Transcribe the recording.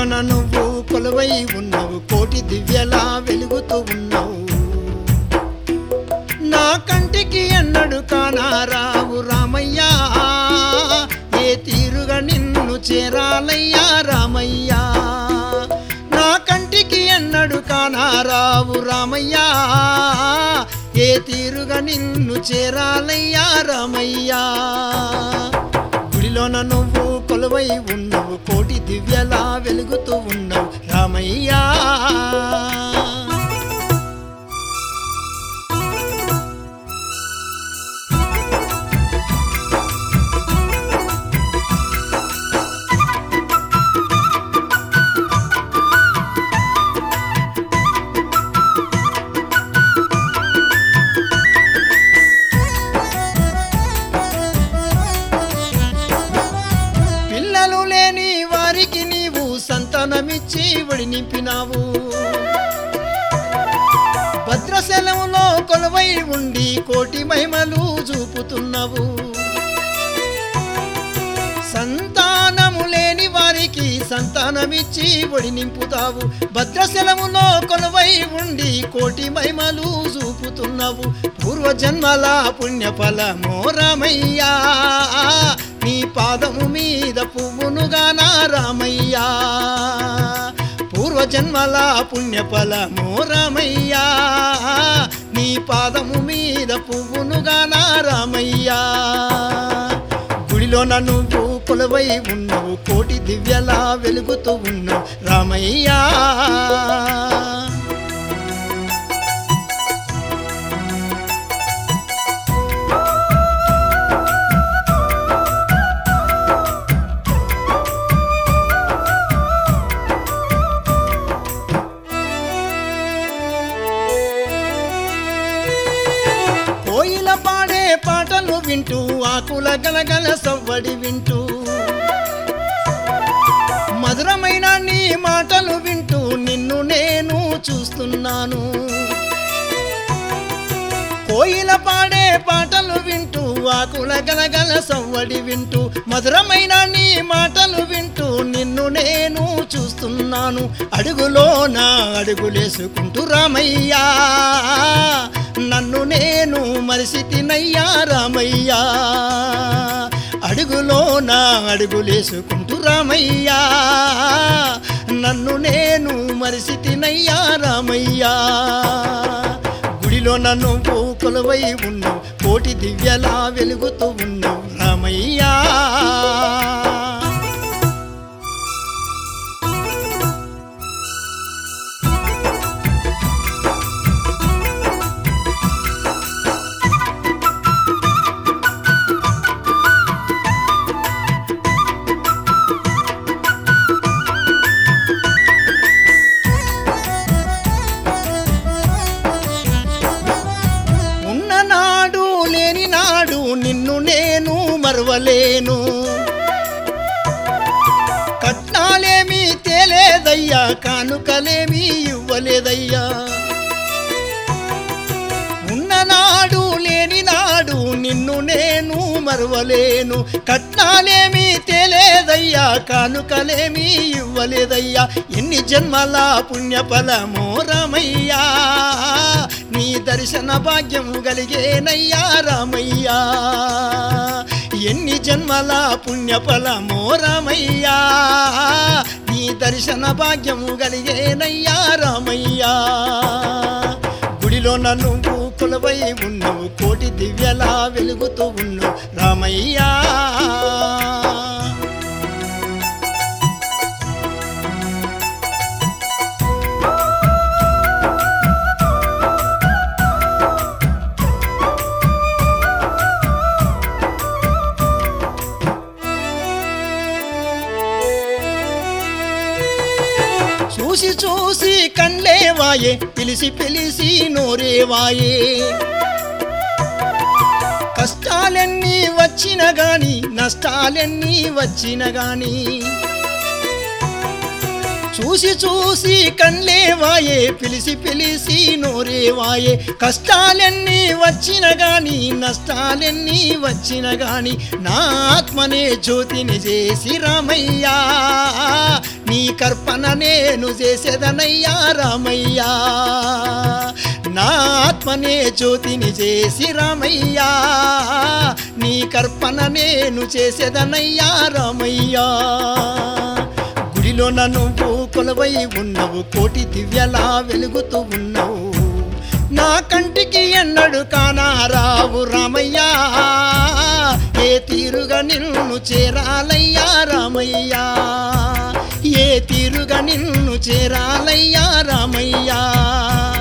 గుడిలోన నువ్వు కొలువై ఉన్నావు కోటి దివ్యలా వెలుగుతూ ఉన్నావు నా కంటికి ఎన్నడు కానారావు రామయ్యా ఏ తీరుగా నిన్ను చేరాలయ్యా రామయ్యా నా కంటికి ఎన్నడు కానారావు రామయ్యా ఏ తీరుగా నిన్ను చేరాలయ్యా రామయ్యా గుడిలోన నువ్వు కొలువై ఉన్నావు కోటి దివ్యలా వెలుగుతూ ఉన్నావు రామయ్యా పిల్లలు లేని వారికి నీవు సంతానమిచ్చి ఒడి నింపినావు భద్రశలంలో కొలువై ఉండి కోటి మహిమలు చూపుతున్నావు సంతానము లేని వారికి సంతానమిచ్చి ఒడి నింపుతావు భద్రశలములో కొలువై ఉండి కోటి మహిమలు చూపుతున్నావు పూర్వజన్మల పుణ్యఫలమో రామయ్యా నీ పాదము మీద పువ్వునుగానా రామయ్యా పూర్వజన్మల పుణ్యఫలమో రామయ్యా నీ పాదము మీద పువ్వునుగానా రామయ్యా గుడిలోన నువ్వు కొలువై ఉన్నావు కోటి దివ్యలా వెలుగుతూ ఉన్నావు రామయ్యా కోయిల పాడే పాటలు వింటూ ఆకుల గలగల సవ్వడి వింటూ మధురమైన నీ మాటలు వింటూ నిన్ను నేను చూస్తున్నాను కోయిల పాడే పాటలు వింటూ ఆకుల గలగల సవ్వడి వింటూ మధురమైన నీ మాటలు వింటూ నిన్ను నేను చూస్తున్నాను అడుగులో నా అడుగులేసుకుంటూ రామయ్యా నన్ను నేను మరిసితినయ్యా రామయ్యా అడుగులో నా అడుగులేసుకుంటూ రామయ్యా నన్ను నేను మరిసితినయ్యా రామయ్యా గుడిలో నన్ను కొలువై ఉన్నావు కోటి దివ్యలా వెలుగుతూ ఉన్నావు రామయ్యా ఉన్ననాడు లేని నాడు నిన్ను నేను మరవలేను కట్నాలేమి తేలేదయ్యా కానుకలేమి ఇవ్వలేదయ్యా ఉన్ననాడు లేని నాడు నిన్ను నేను మరవలేను కట్నాలేమి తేలేదయ్యా కానుకలేమి ఇవ్వలేదయ్యా ఎన్ని జన్మల పుణ్యఫలమో రామయ్యా నీ దర్శన భాగ్యం కలిగేనయ్యా రామయ్యా ఎన్ని జన్మల పుణ్యఫలమో రామయ్యా నీ దర్శన భాగ్యం కలిగేనయ్యా రామయ్యా గుడిలో నన్ను కొలువై ఉన్నావు కోటి దివ్యలా వెలుగుతూ ఉన్నావు రామయ్యా చూసి చూసి కండ్లేవాయే పిలిసి పిలిసి నోరేవాయే కష్టాలెన్ని వచ్చిన గాని నష్టాలెన్ని వచ్చిన గాని చూసి చూసి కన్లేవాయే పిలిసి పిలిసి నోరేవాయే కష్టాలెన్ని వచ్చిన గాని నష్టాలెన్ని వచ్చిన గాని నా ఆత్మనే జ్యోతిని చేసి రామయ్యా నీ కర్పణ నేను చేసేదనయ్యా రామయ్యా నా ఆత్మనే జ్యోతిని చేసి రామయ్యా నీ కర్పణ నేను చేసేదనయ్యా రామయ్యా గుడిలోన నువ్వు కొలవై ఉన్నవు కోటి దివ్యలా వెలుగుతూ ఉన్నావు నా కంటికి ఎన్నడు కానారావు రామయ్యా ఏ తీరుగా నిన్ను చేరాలయ్యా రామయ్యా ఏ తీరుగా నిన్ను చేరాలయ్యా రామయ్యా